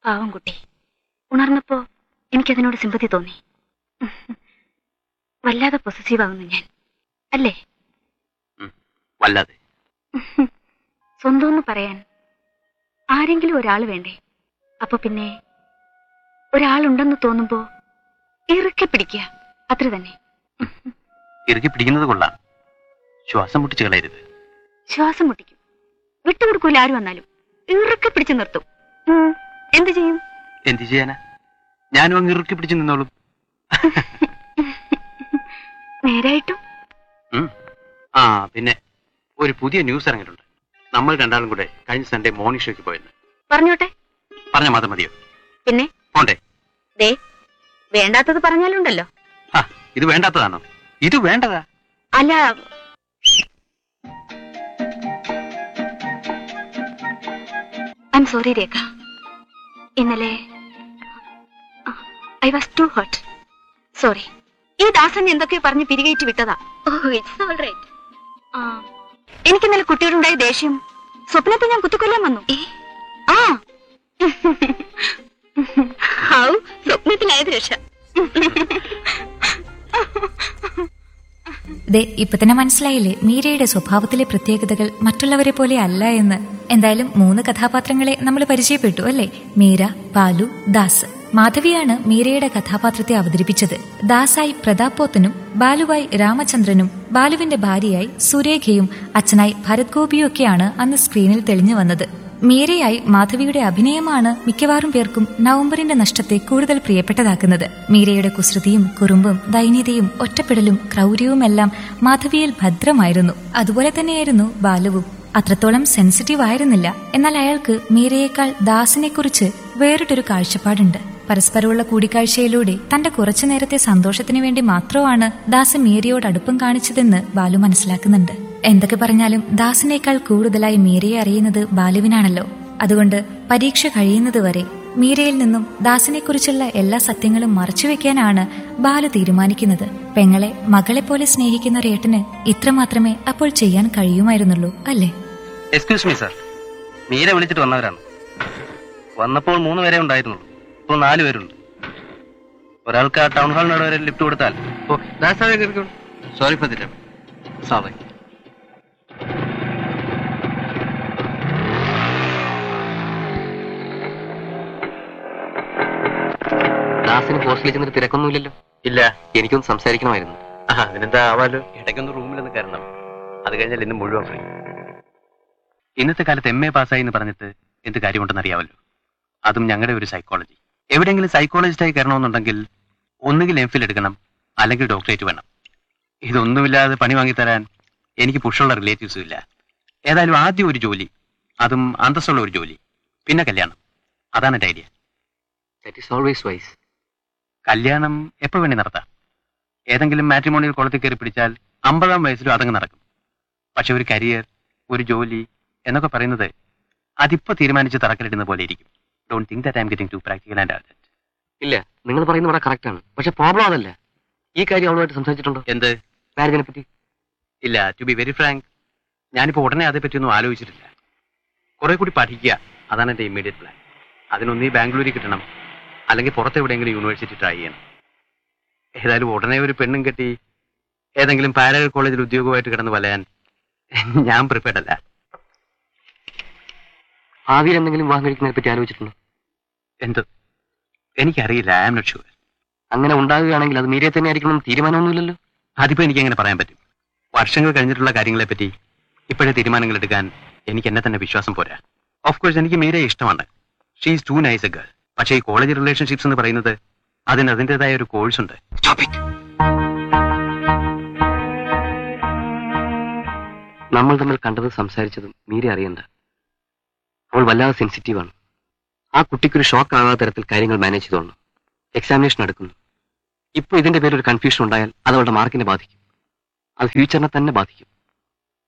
പാവം കുട്ടി ഉണർന്നപ്പോ എനിക്കതിനോട് സിമ്പതി തോന്നി വല്ലാതെ പൊസസീവ് ആവുന്നു ഞാൻ അല്ലേ വല്ലാതെ സ്വന്തം എന്ന് പറയാൻ ആരെങ്കിലും ഒരാൾ വേണ്ടേ അപ്പൊ പിന്നെ ഒരാളുണ്ടെന്ന് തോന്നുമ്പോ ഇറുക്കെ പിടിക്കുക അത്ര തന്നെ ഇറുക്കി പിടിക്കുന്നത് കൊള്ളാം ശ്വാസം മുട്ടിച്ച് കളയരുത് ശ്വാസം മുട്ടിക്കും വിട്ടുകൊടുക്കൂല ആര് വന്നാലും ഇറുക്കെ പിടിച്ചു നിർത്തും ഉം, എന്ത് ചെയ്യും എന്ത് ചെയ്യാനാ ഞാനും അങ്ങ് ഇറുക്കി പിടിച്ച് നിന്നോളും നേരായിട്ടും ഉം. ആ പിന്നെ ഒരു പുതിയ ന്യൂസ് ഇറങ്ങിയിട്ടുണ്ട് നമ്മൾ രണ്ടാളും കൂടെ കഴിഞ്ഞ സൺഡേ മോർണിംഗ് ഷോയ്ക്ക് പോയെന്ന് പറഞ്ഞോട്ടെ പറഞ്ഞ മാത്രം മതിയോ പിന്നെ പോണ്ടേ ദേ വേണ്ടാത്തത് പറഞ്ഞാലുണ്ടല്ലോ ആ ഇത് വേണ്ടാത്തതാണോ ഇത് വേണ്ടതാ അല്ല ഐ എം സോറി രേഖ ഇന്നലെ I was too hot sorry ഈ ദാസൻ എന്തൊക്കെ പറഞ്ഞ് പിരികേറ്റി വിട്ടതാ ഓ ഇറ്റ്സ് ഓൾ റൈറ്റ് എനിക്ക് ഇന്നലെ കുട്ടിയോടുണ്ടായ ദേഷ്യം സ്വപ്നത്തെ ഞാൻ കുത്തിക്കൊല്ലാൻ വന്നു ആ ഹൗ സ്വപ്നത്തിലായത് രക്ഷ ദേ ഇപ്പൊ തന്നെ മനസ്സിലായില്ലേ മീരയുടെ സ്വഭാവത്തിലെ പ്രത്യേകതകൾ മറ്റുള്ളവരെ പോലെ അല്ല എന്ന് എന്തായാലും മൂന്ന് കഥാപാത്രങ്ങളെ നമ്മൾ പരിചയപ്പെട്ടു അല്ലേ മീര ബാലു ദാസ് മാധവിയാണ് മീരയുടെ കഥാപാത്രത്തെ അവതരിപ്പിച്ചത് ദാസായി പ്രതാപോത്തനും ബാലുവായി രാമചന്ദ്രനും ബാലുവിന്റെ ഭാര്യയായി സുരേഖയും അച്ഛനായി ഭരത് ഗോപിയൊക്കെയാണ് അന്ന് സ്ക്രീനിൽ തെളിഞ്ഞു വന്നത് മീരയായി മാധവിയുടെ അഭിനയമാണ് മിക്കവാറും പേർക്കും നവംബറിന്റെ നഷ്ടത്തെ കൂടുതൽ പ്രിയപ്പെട്ടതാക്കുന്നത് മീരയുടെ കുസൃതിയും കുറുമ്പും ദൈന്യതയും ഒറ്റപ്പെടലും ക്രൗര്യവുമെല്ലാം മാധവിയിൽ ഭദ്രമായിരുന്നു അതുപോലെ തന്നെയായിരുന്നു ബാലുവും അത്രത്തോളം സെൻസിറ്റീവ് ആയിരുന്നില്ല എന്നാൽ അയാൾക്ക് മീരയേക്കാൾ ദാസിനെക്കുറിച്ച് വേറിട്ടൊരു കാഴ്ചപ്പാടുണ്ട് പരസ്പരമുള്ള കൂടിക്കാഴ്ചയിലൂടെ തന്റെ കുറച്ചു നേരത്തെ സന്തോഷത്തിനു വേണ്ടി മാത്രമാണ് ദാസ് മീരയോട് അടുപ്പം കാണിച്ചതെന്ന് ബാലു മനസ്സിലാക്കുന്നുണ്ട് എന്തൊക്കെ പറഞ്ഞാലും ദാസിനേക്കാൾ കൂടുതലായി മീരയെ അറിയുന്നത് ബാലുവിനാണല്ലോ അതുകൊണ്ട് പരീക്ഷ കഴിയുന്നതുവരെ മീരയിൽ നിന്നും ദാസിനെക്കുറിച്ചുള്ള എല്ലാ സത്യങ്ങളും മറച്ചുവെക്കാനാണ് ബാലു തീരുമാനിക്കുന്നത് പെങ്ങളെ മകളെപ്പോലെ സ്നേഹിക്കുന്ന ഒരു ഏട്ടന് ഇത്രമാത്രമേ അപ്പോൾ ചെയ്യാൻ കഴിയുമായിരുന്നുള്ളൂ അല്ലേ എക്സ്ക്യൂസ് മീ സാർ മീര വിളിച്ചിട്ട് വന്നവരാണ് വന്നപ്പോൾ മൂന്ന് പേരെ ഉണ്ടായിരുന്നുള്ളൂ ഇപ്പോൾ നാല് പേരുണ്ട് ഒരാൾക്ക് ആ ടൗൺ ഹാളിനോട് വരെ ലിഫ്റ്റ് കൊടുത്താൽ സോറി ഫോർ ദി സോറി ദാസിന് ഹോസ്റ്റലിൽ ചെന്നിട്ട് തിരക്കൊന്നുമില്ലല്ലോ ഇല്ല എനിക്കൊന്ന് സംസാരിക്കണമായിരുന്നു ആ അതിനെന്താ ആവാലോ ഇടയ്ക്കൊന്ന് റൂമിലൊന്ന് കയറണം അത് കഴിഞ്ഞാൽ ഇന്ന് മുഴുവൻ ഫ്രീ ഇന്നത്തെ കാലത്ത് എം എ പാസ്സായി എന്ന് പറഞ്ഞിട്ട് എന്ത് കാര്യമുണ്ടെന്ന് അറിയാമല്ലോ അതും ഞങ്ങളുടെ ഒരു സൈക്കോളജി എവിടെയെങ്കിലും സൈക്കോളജിസ്റ്റായി കയറണമെന്നുണ്ടെങ്കിൽ ഒന്നുകിൽ എം ഫിൽ എടുക്കണം അല്ലെങ്കിൽ ഡോക്ടറേറ്റ് വേണം ഇതൊന്നുമില്ലാതെ പണി വാങ്ങിത്തരാൻ എനിക്ക് പുഷുള്ള റിലേറ്റീവ്സും ഇല്ല ഏതായാലും ആദ്യം ഒരു ജോലി അതും അന്തസ്സുള്ള ഒരു ജോലി പിന്നെ കല്യാണം അതാണ് എൻ്റെ idea that is always wise കല്യാണം എപ്പോ വേണേ നടത്താം ഏതെങ്കിലും മാട്രിമോണിയൽ കുളത്തിൽ കയറി പിടിച്ചാൽ അമ്പതാം വയസ്സിലും അതങ്ങ് നടക്കും പക്ഷെ ഒരു കരിയർ ഒരു ജോലി എന്നൊക്കെ പറയുന്നത് അതിപ്പോ തീരുമാനിച്ച് തറക്കല്ലിടുന്ന പോലെ ഇരിക്കും don't think that I'm getting too practical and urgent ഇല്ല നിങ്ങൾ പറയുന്നത് വളരെ കറക്റ്റ് ആണ് പക്ഷെ പ്രോബ്ലം അതല്ല ഈ കാര്യം അവളുമായിട്ട് സംസാരിച്ചിട്ടുണ്ടോ എന്ത് മാരേജിനെ പറ്റി ഇല്ല ടു ബി വെരി ഫ്രാങ്ക് ഞാനിപ്പോ ഉടനെ അതേപ്പറ്റിയൊന്നും ആലോചിച്ചിട്ടില്ല കുറെ കൂടി പഠിക്കുക അതാണ് എന്റെ ഇമ്മീഡിയറ്റ് പ്ലാൻ അതിനൊന്നീ ബാംഗ്ലൂരിൽ കിട്ടണം അല്ലെങ്കിൽ പുറത്തെവിടെയെങ്കിലും യൂണിവേഴ്സിറ്റി ട്രൈ ചെയ്യണം ഏതായാലും ഉടനെ ഒരു പെണ്ണും കെട്ടി ഏതെങ്കിലും പാരൽ കോളേജിൽ ഉദ്യോഗമായിട്ട് കിടന്ന് വലയാൻ ഞാൻ പ്രിപ്പയർഡ് അല്ല ഭാവിയിൽ എന്തെങ്കിലും വിവാഹം കഴിക്കുന്നതിനെ പറ്റി ആലോചിച്ചിട്ടുണ്ടോ എന്ത് എനിക്കറിയില്ല ഐ ആം നോട്ട് ഷുവർ അങ്ങനെ ഉണ്ടാകുകയാണെങ്കിൽ അത് മീരിയെ തന്നെ ആയിരിക്കണം തീരുമാനമൊന്നുമില്ലല്ലോ അതിപ്പോ എനിക്ക് എങ്ങനെ പറയാൻ പറ്റും വർഷങ്ങൾ കഴിഞ്ഞിട്ടുള്ള കാര്യങ്ങളെ പറ്റി ഇപ്പോഴേ തീരുമാനങ്ങൾ എടുക്കാൻ എനിക്ക് എന്നെ തന്നെ വിശ്വാസം പോരാ ഓഫ് കോഴ്സ് എനിക്ക് മീരെ ഇഷ്ടമാണ് she's too nice a girl പക്ഷേ ഈ കോളേജ് റിലേഷൻഷിപ്സ് എന്ന് പറയുന്നത് അതിന് അതിൻ്റെതായ ഒരു കോഴ്സ് ഉണ്ട് നമ്മൾ തമ്മിൽ കണ്ടതും സംസാരിച്ചതും മീര അറിയണ്ട അവൾ വല്ലാതെ സെൻസിറ്റീവ് ആണ് ആ കുട്ടിക്കൊരു ഷോക്ക് ആകാത്ത തരത്തിൽ കാര്യങ്ങൾ മാനേജ് ചെയ്തോളണം എക്സാമിനേഷൻ നടക്കുന്നു ഇപ്പൊ ഇതിന്റെ പേരിൽ ഒരു കൺഫ്യൂഷൻ ഉണ്ടായാൽ അത് അവളുടെ മാർക്കിനെ ബാധിക്കും അത് ഫ്യൂച്ചറിനെ തന്നെ ബാധിക്കും